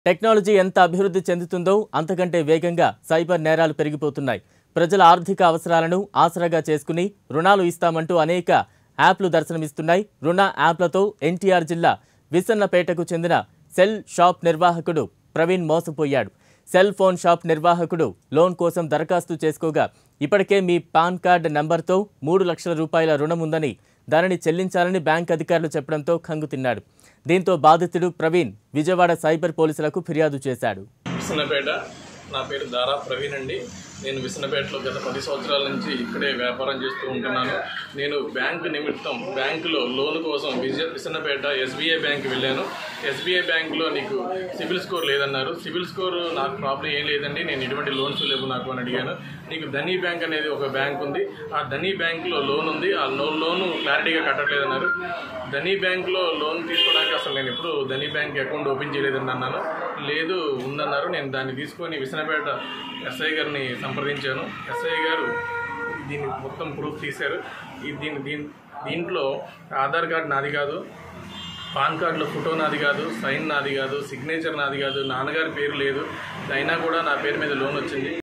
technology ఎంత అభివృద్ధి చెందుతుందో అంతకంటే వేగంగా సైబర్ నేరాలు పెరిగిపోతున్నాయి ప్రజల ఆర్థిక అవసరాలను ఆసరాగా చేసుకుని రుణాలు ఇస్తామంటూ అనేక యాప్లు దర్శనమిస్తున్నాయి రుణ యాప్లతో ఎన్టీఆర్ జిల్లా విసన్నపేటకు చెందిన సెల్ షాప్ నిర్వాహకుడు ప్రవీణ్ మోసపోయాడు సెల్ ఫోన్ షాప్ నిర్వాహకుడు లోన్ కోసం దరఖాస్తు చేసుకోగా ఇప్పటికే మీ పాన్ కార్డ్ నంబర్తో మూడు లక్షల రూపాయల రుణం ఉందని దానిని చెల్లించాలని బ్యాంక్ అధికారులు చెప్పడంతో ఖంగుతిన్నాడు దీంతో బాధితుడు ప్రవీణ్ విజయవాడ సైబర్ పోలీసులకు ఫిర్యాదు చేశాడు విసన్నపేట నా పేరు దారా ప్రవీణ్ అండి నేను విసన్నపేటలో గత పది సంవత్సరాల నుంచి ఇక్కడే వ్యాపారం చేస్తూ ఉంటున్నాను నేను బ్యాంకు నిమిత్తం బ్యాంకులో లోన్ కోసం విజయ విసన్నపేట ఎస్బీఐ బ్యాంక్ వెళ్ళాను ఎస్బీఐ బ్యాంకులో నీకు సిబిల్ స్కోర్ లేదన్నారు సిబిల్ స్కోర్ నాకు ప్రాబ్లం ఏం లేదండి నేను ఎటువంటి లోన్స్ లేవు నాకు అని అడిగాను నీకు ధనీ బ్యాంక్ అనేది ఒక బ్యాంక్ ఉంది ఆ ధనీ బ్యాంకులో లోన్ ఉంది ఆ లోన్ లోను క్లారిటీగా కట్టట్లేదన్నారు ధనీ బ్యాంక్లో లోన్ తీసుకోవడానికి అసలు నేను ఎప్పుడు ధనీ బ్యాంక్ అకౌంట్ ఓపెన్ చేయలేదని అన్నాను లేదు ఉందన్నారు నేను దాన్ని తీసుకొని విసనపేట ఎస్ఐ గారిని సంప్రదించాను ఎస్ఐ గారు దీన్ని మొత్తం ప్రూఫ్ తీశారు ఈ దీని దీని దీంట్లో ఆధార్ కార్డ్ నాది కాదు పాన్ కార్డులో ఫోటో నాది కాదు సైన్ నాది కాదు సిగ్నేచర్ నాది కాదు నాన్నగారి పేరు లేదు అయినా కూడా నా పేరు మీద లోన్ వచ్చింది